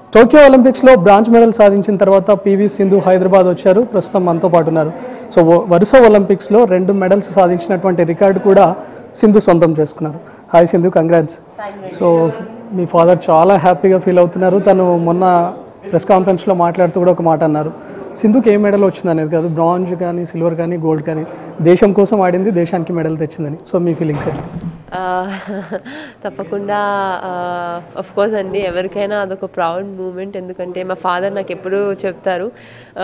Tokyo ఒలింపిక్స్లో bronze medal సాధించిన తర్వాత పివి సింధు హైదరాబాద్ వచ్చారు ప్రస్తుతం మనతో పాటు ఉన్నారు సో వ- వరుస ఒలింపిక్స్లో రెండు మెడల్స్ సాధించినటువంటి రికార్డు కూడా సింధు సొంతం చేసుకున్నారు హాయ్ సింధు కంగ్రాట్స్ సో మీ ఫాదర్ చాలా హ్యాపీగా ఫీల్ అవుతున్నారు తను మొన్న ప్రెస్ కాన్ఫరెన్స్లో మాట్లాడుతూ కూడా ఒక మాట అన్నారు సింధుకి ఏ మెడల్ వచ్చింది అనేది కాదు బ్రాంజ్ కానీ సిల్వర్ కానీ గోల్డ్ కానీ దేశం కోసం ఆడింది దేశానికి మెడల్ తెచ్చిందని సో మీ ఫీలింగ్స్ ఏంటి ఆ, తప్పకుండా ఆఫ్ కోర్స్ అండి ఎవరికైనా అదొక ప్రౌడ్ మూమెంట్ ఎందుకంటే మా ఫాదర్ నాకు ఎప్పుడూ చెప్తారు ఆ,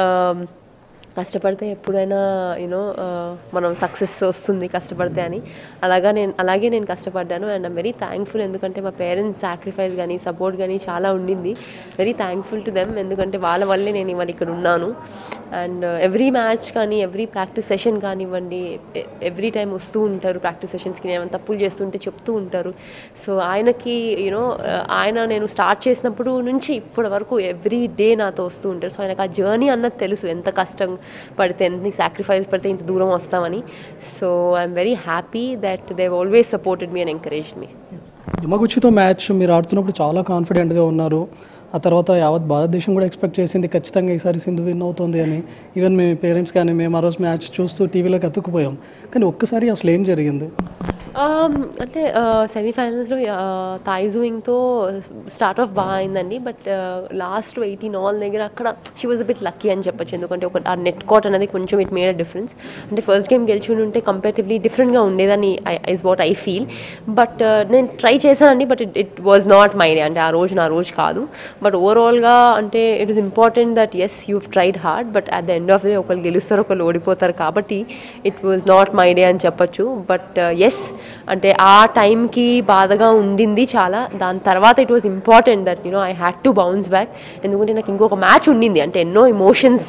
కష్టపడితే ఎప్పుడైనా యూనో మనం సక్సెస్ వస్తుంది కష్టపడితే అని అలాగా నేను అలాగే నేను కష్టపడ్డాను అండ్ ఐమ్ వెరీ థ్యాంక్ఫుల్ ఎందుకంటే మా పేరెంట్స్ సాక్రిఫైస్ కానీ సపోర్ట్ కానీ చాలా ఉండింది వెరీ థ్యాంక్ఫుల్ టు దెమ్ ఎందుకంటే వాళ్ళ వల్లే నేను ఇవాళ ఇక్కడ ఉన్నాను అండ్ ఎవ్రీ మ్యాచ్ కానీ ఎవ్రీ ప్రాక్టీస్ సెషన్ కానివ్వండి ఎవ్రీ టైం వస్తూ ఉంటారు ప్రాక్టీస్ సెషన్స్కి నేను ఏమైనా తప్పులు చేస్తుంటే చెప్తూ ఉంటారు సో ఆయనకి యూనో ఆయన నేను స్టార్ట్ చేసినప్పుడు నుంచి ఇప్పటి వరకు ఎవ్రీ డే నాతో వస్తూ ఉంటారు సో ఆయనకు ఆ జర్నీ అన్నది తెలుసు ఎంత కష్టం పడితే ఎంత సాక్రిఫైస్ పడితే ఇంత దూరం వస్తామని so I'm very happy that they always supported me and encourage me యమగుచ్చితో మ్యాచ్ మీరు ఆడుతున్నప్పుడు చాలా కాన్ఫిడెంట్గా ఉన్నారు ఆ తర్వాత యావత్ భారతదేశం కూడా ఎక్స్పెక్ట్ చేసింది ఖచ్చితంగా ఈసారి సింధు విన్ అవుతుంది అని ఈవెన్ మీ పేరెంట్స్ కానీ మేము ఆ రోజు మ్యాచ్ చూస్తూ టీవీలోకి అతుక్కుపోయాం కానీ ఒక్కసారి అసలు ఏం జరిగింది Um, అంటే సెమీఫైనల్స్లో థైజూయింగ్తో స్టార్ట్ ఆఫ్ బాగా అయిందండి బట్ లాస్ట్ ఎయిటీన్ ఆల్ దగ్గర అక్కడ షీ వాజ్ బిట్ లక్కీ అని చెప్పొచ్చు ఎందుకంటే ఒక ఆ నెట్ కాట్ అనేది కొంచెం ఇట్ మేడ్ డిఫరెన్స్ అంటే ఫస్ట్ గేమ్ గెలిచి ఉంటే కంపారిటివ్లీ డిఫరెంట్గా ఉండేదని is what I feel but నేను ట్రై చేశానండి but it it was not my day అంటే ఆ రోజు నా రోజు కాదు బట్ ఓవరాల్గా అంటే it is important that as you tried hard but at the end of the day ఒకళ్ళు గెలుస్తారు ఒకళ్ళు ఓడిపోతారు కాబట్టి it was not my day అని చెప్పొచ్చు బట్ ఎస్ అంటే ఆ టైంకి బాధగా ఉండింది చాలా దాని తర్వాత it was important that you know I had to bounce back ఎందుకంటే నాకు ఇంకొక మ్యాచ్ ఉండింది అంటే ఎన్నో ఎమోషన్స్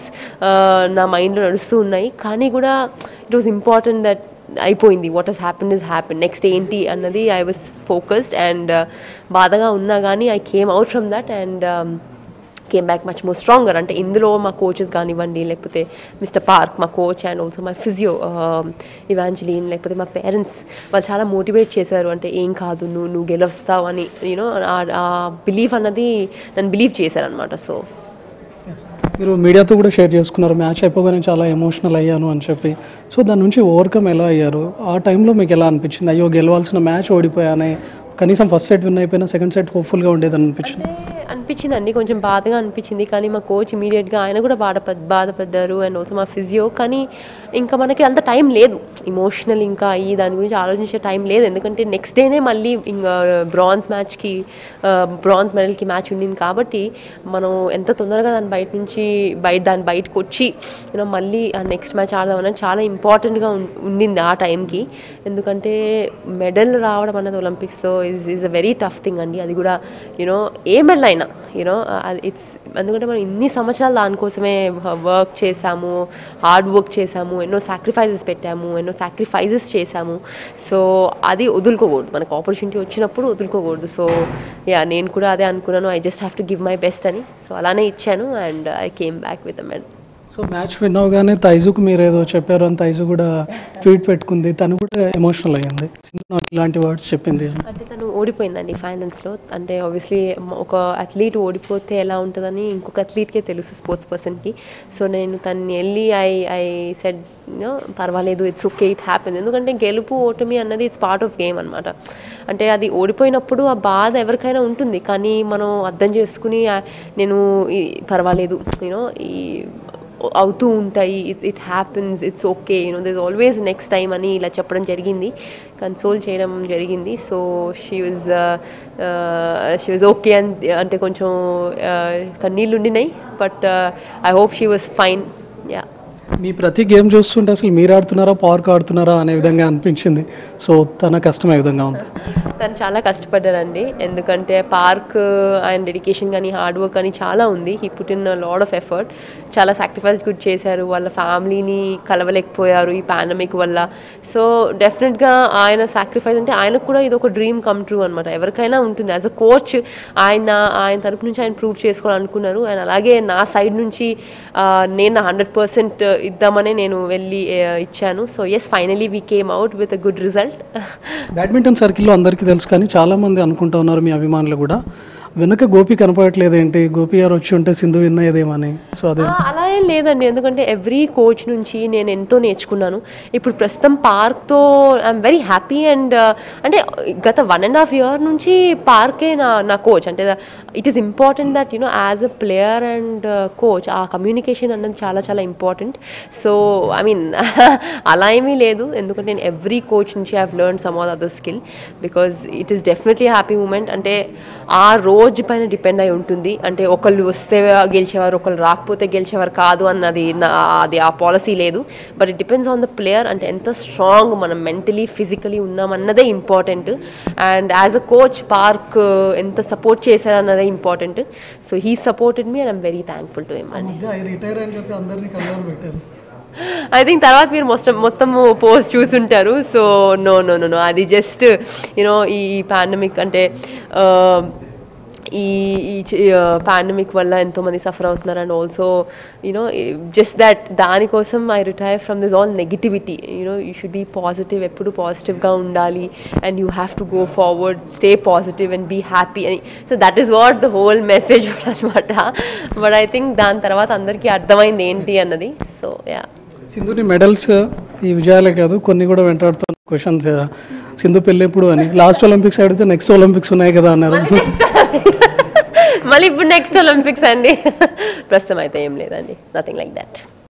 నా మైండ్లో నడుస్తూ ఉన్నాయి కానీ కూడా ఇట్ వాజ్ ఇంపార్టెంట్ దట్ అయిపోయింది what has happen is happen next ఏంటి అన్నది ఐ వాజ్ ఫోకస్డ్ అండ్ బాధగా ఉన్నా కానీ I came out from that and came back much more stronger అంటే ఇందులో మా కోచెస్ కానివ్వండి లేకపోతే మిస్టర్ పార్క్ మా coach and also my physio Evangeline లేకపోతే మా పేరెంట్స్ వాళ్ళు చాలా మోటివేట్ చేశారు అంటే ఏం కాదు నువ్వు నువ్వు గెలుస్తావు అని యూనో ఆ బిలీఫ్ అన్నది నన్ను బిలీవ్ చేశారనమాట సో మీరు మీడియాతో కూడా షేర్ చేసుకున్నారు మ్యాచ్ అయిపోగానే చాలా ఎమోషనల్ అయ్యాను అని చెప్పి సో దాని నుంచి ఓవర్కమ్ ఎలా అయ్యారు ఆ టైంలో మీకు ఎలా అనిపించింది అయ్యో గెలవాల్సిన మ్యాచ్ ఓడిపోయానే కనీసం ఫస్ట్ సెట్ విన్ అయిపోయినా సెకండ్ సెట్ హోప్ఫుల్గా ఉండేదని అనిపించింది అనిపించిందండి కొంచెం బాధగా అనిపించింది కానీ మా కోచ్ ఇమీడియట్గా ఆయన కూడా బాధ బాధపడ్డారు అండ్ ఆల్సో మా ఫిజియో కానీ ఇంకా మనకి అంత టైం లేదు ఇమోషనల్ ఇంకా ఈ దాని గురించి ఆలోచించే టైం లేదు ఎందుకంటే నెక్స్ట్ డేనే మళ్ళీ ఇంకా బ్రాంజ్ మ్యాచ్కి బ్రాంజ్ మెడల్కి మ్యాచ్ ఉండింది కాబట్టి మనం ఎంత తొందరగా దాని బయట నుంచి బయట దాని బయటకు వచ్చి యూనో మళ్ళీ ఆ నెక్స్ట్ మ్యాచ్ ఆడదాం అనేది చాలా ఇంపార్టెంట్గా ఉండింది ఆ టైంకి ఎందుకంటే మెడల్ రావడం అన్నది ఒలింపిక్స్లో is is a very tough thing అండి అది కూడా యూనో ఏ మెడల్ అయినా యూనో ఇట్స్ ఎందుకంటే మనం ఇన్ని సంవత్సరాలు దానికోసమే వర్క్ చేశాము హార్డ్ వర్క్ చేశాము ఎన్నో సాక్రిఫైజెస్ పెట్టాము ఎన్నో సాక్రిఫైజెస్ చేశాము సో అది వదులుకోకూడదు మనకు ఆపర్చునిటీ వచ్చినప్పుడు వదులుకోకూడదు సో యా నేను కూడా అదే అనుకున్నాను I just have to give my best అని సో అలానే ఇచ్చాను and I came back with a medal so match win అవగానే తైజుకు మీరు ఏదో చెప్పారు అని తైజు కూడా ట్వీట్ పెట్టుకుంది తను కూడా ఎమోషనల్ అయ్యింది సింధు నాకు ఇలాంటి వర్డ్స్ చెప్పింది అని అంటే తను ఓడిపోయిందండి ఫైనల్స్లో అంటే ఆబ్వియస్లీ ఒక అథ్లీట్ ఓడిపోతే ఎలా ఉంటుందని ఇంకొక అథ్లీట్కే తెలుసు స్పోర్ట్స్ పర్సన్కి సో నేను తన్ని వెళ్ళి ఐ ఐ సెడ్ పర్వాలేదు ఇట్స్ ఓకే ఇట్ హ్యాపెన్ ఎందుకంటే గెలుపు ఓటమి అన్నది ఇట్స్ పార్ట్ ఆఫ్ గేమ్ అనమాట అంటే అది ఓడిపోయినప్పుడు ఆ బాధ ఎవరికైనా ఉంటుంది కానీ మనం అర్థం చేసుకుని ఆ, నేను ఈ పర్వాలేదు యూనో ఈ అవుతూ ఉంటాయి it it happens it's okay you know this always next time అని ఇలా చెప్పడం జరిగింది కన్సోల్ చేయడం జరిగింది so she was she was okay అని అంటే కొంచెం uh, కన్నీళ్ళు ఉండినాయి but I hope she was fine yeah మీ ప్రతి గేమ్ చూస్తుంటే అసలు మీరు ఆడుతున్నారా పార్క్ ఆడుతున్నారా అనే విధంగా అనిపించింది సో తన కష్టం ఏ విధంగా ఉంది తను చాలా కష్టపడ్డారండి ఎందుకంటే పార్క్ ఆయన డెడికేషన్ కానీ హార్డ్ వర్క్ కానీ చాలా ఉంది he put in lot of effort చాలా సాక్రిఫైస్ కూడా చేశారు వాళ్ళ ఫ్యామిలీని కలవలేకపోయారు ఈ పాండమిక్ వల్ల సో డెఫినెట్గా ఆయన సాక్రిఫైస్ అంటే ఆయనకు కూడా ఇది ఒక డ్రీమ్ కమ్ ట్రూ అనమాట ఎవరికైనా ఉంటుంది యాజ్ అ కోచ్ ఆయన ఆయన తరపు నుంచి ఆయన ప్రూవ్ చేసుకోవాలనుకున్నారు అండ్ అలాగే నా సైడ్ నుంచి ఆ, నేను హండ్రెడ్ పర్సెంట్ ఇద్దామనే నేను వెళ్ళి ఆ, ఇచ్చాను so yes finally we came out with a good result badminton సర్కిల్లో అందరికీ తెలుసు కానీ చాలామంది అనుకుంటూ ఉన్నారు మీ అభిమానులు కూడా వెనుక గోపి కనపడట్లేదు ఏంటి గోపి గారు వచ్చి ఉంటే సింధు విన్ అయ్యేదేమని సో అదే ఆ, అలా ఏం లేదండి ఎందుకంటే ఎవ్రీ కోచ్ నుంచి నేను ఎంతో నేర్చుకున్నాను ఇప్పుడు ప్రస్తుతం పార్క్తో ఐఎమ్ వెరీ హ్యాపీ అండ్ అంటే గత వన్ అండ్ హాఫ్ ఇయర్ నుంచి పార్కే నా నా కోచ్ అంటే it is important that you know as a player and coach ఆ కమ్యూనికేషన్ అన్నది చాలా చాలా ఇంపార్టెంట్ సో ఐ మీన్ అలా ఏమీ లేదు ఎందుకంటే నేను ఎవ్రీ కోచ్ నుంచి I learn some all other skill because it is definitely happy moment అంటే ఆ రోజు పైన డిపెండ్ అయి ఉంటుంది అంటే ఒకళ్ళు వస్తే గెలిచేవారు ఒకళ్ళు రాకపోతే గెలిచేవారు కాదు అన్నది నా- అది ఆ పాలసీ లేదు but it depends on the player అంటే ఎంత స్ట్రాంగ్ మనం మెంటలీ ఫిజికలీ ఉన్నామన్నదే important and as a coach Park ఎంత సపోర్ట్ చేశారన్నదే important so he supported me and I'm very thankful to him అండి రిటైర్ అని చెప్పి అందరినీ కలర్ పెట్టారు ఐ థింక్ తర్వాత మీరు మొత్తం మొత్తము పోస్ట్ చూసుంటారు so no no no no అది జస్ట్ యూనో ఈ పాండమిక్ అంటే ఆ, ఈ ఈ పాండమిక్ వల్ల ఎంతోమంది సఫర్ అవుతున్నారు and also you know just that దానికోసం I retire from this all negativity you know you should be positive ఎప్పుడు పాజిటివ్గా ఉండాలి and you have to go forward stay positive and be happy అని so that is what the whole message అనమాట but I think దాని తర్వాత అందరికీ అర్థమైంది ఏంటి అన్నది సో యా సింధుని మెడల్స్ ఈ విజయాలే కాదు కొన్ని కూడా వెంటాడుతున్న క్వశ్చన్స్ సింధు పెళ్ళి ఎప్పుడు అని లాస్ట్ ఒలింపిక్స్ అడిగితే నెక్స్ట్ ఒలింపిక్స్ ఉన్నాయి కదా అన్నారు మళ్ళీ ఇప్పుడు నెక్స్ట్ ఒలింపిక్స్ అండి ప్రస్తుతం అయితే ఏం లేదండి నథింగ్ లైక్ దట్